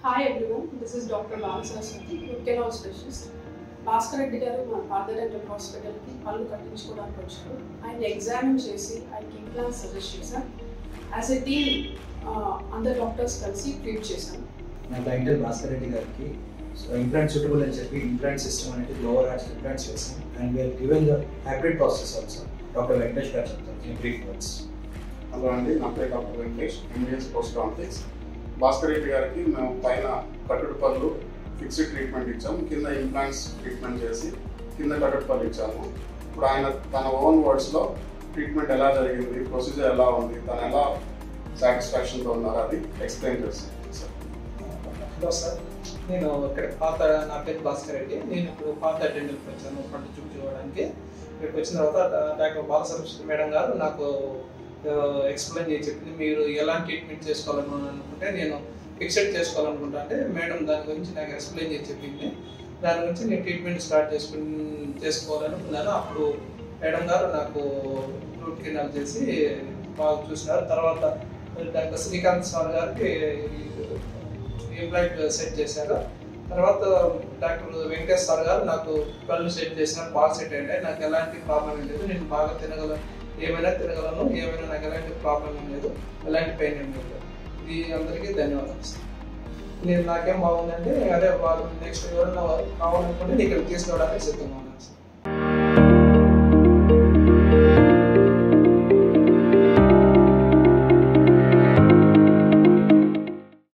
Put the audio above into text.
hi everyone this is doctor Bala Saraswati root canal specialist Bhaskar Reddy garu మన father dental హాస్పిటల్కి పళ్ళు కట్టించుకోవడానికి వచ్చారు ఆయన ఎగ్జామిన్ చేసి ఆయనకి ఇంప్లాంట్స్ సజెస్ట్ చేశాం యాజ్ ఎ టీమ్ అందరు డాక్టర్స్ కలిసి ట్రీట్ చేశాం నా టైటిల్ భాస్కర్ రెడ్డి గారికి సో ఇంప్లాంట్ సూటబుల్ అని చెప్పి ఇంప్లాంట్ సిస్టమ్ అనేది లోవర్ హార్ట్ ఇంప్లాంట్స్ వేసాం and we're given the hybrid process also doctor Venkatesh garu చెప్తారు ఇన్ బ్రీఫ్ వర్డ్స్ హలో అండి నా పేరు doctor Venkatesh MBS post complex Bhaskar Reddy గారికి మేము పైన కట్టుడు పళ్ళు ఫిక్స్డ్ ట్రీట్మెంట్ ఇచ్చాము కింద ఇంప్లాంట్స్ ట్రీట్మెంట్ చేసి కింద కట్టుడు పళ్ళు ఇచ్చాము ఇప్పుడు ఆయన తన ఓన్ వర్డ్స్లో ట్రీట్మెంట్ ఎలా జరిగింది ప్రొసీజర్ ఎలా ఉంది తను ఎలా సాటిస్ఫాక్షన్తో ఉన్నారు అది ఎక్స్ప్లెయిన్ చేస్తాను సార్ హలో సార్ నేను ఇక్కడ పాత నా పేరు భాస్కర్ రెడ్డి నేను ఇప్పుడు పాత అటెండెంట్కి వచ్చాను పంట చూపించుకోవడానికి ఇక్కడికి వచ్చిన తర్వాత డా- డాక్టర్ బాలసరస్వతి మేడం గారు నాకు ఎక్స్ప్లెయిన్ చేసి చెప్పింది మీరు ఎలాంటి ట్రీట్మెంట్ చేసుకోవాలని అనుకుంటే నేను ఫిక్సెడ్ చేసుకోవాలనుకుంటా అంటే మేడం దాని గురించి నాకు ఎక్స్ప్లెయిన్ చేసి చెప్పింది దాని గురించి నేను ట్రీట్మెంట్ స్టార్ట్ చేసుకుని చేసుకోవాలనుకున్నాను అప్పుడు మేడం గారు నాకు రూట్ కెనాల్ చేసి బాగా చూసినారు తర్వాత డాక్టర్ శ్రీకాంత్ సార్ గారికి ఇంప్లాంట్ సెట్ చేశారు తర్వాత డాక్టర్ వెంకటేష్ సార్ గారు నాకు కళ్ళు సెట్ చేసినారు బాగా సెట్ అయ్యాయి నాకు ఎలాంటి ప్రాబ్లం ఏం లేదు నేను బాగా తినగలను ఏమైనా తినగలను ఏమైనా నాకు ఎలాంటి ప్రాబ్లం ఏం లేదు ఎలాంటి పెయిన్ ఏం లేదు ఇది అందరికీ ధన్యవాదాలు సార్ నేను నాకేం బాగుందంటే అదే వాళ్ళు నెక్స్ట్ ఎవరైనా కావాలనుకుంటే నేను ఇక్కడ తీసుకురావడానికి సిద్ధంగా ఉన్నాను సార్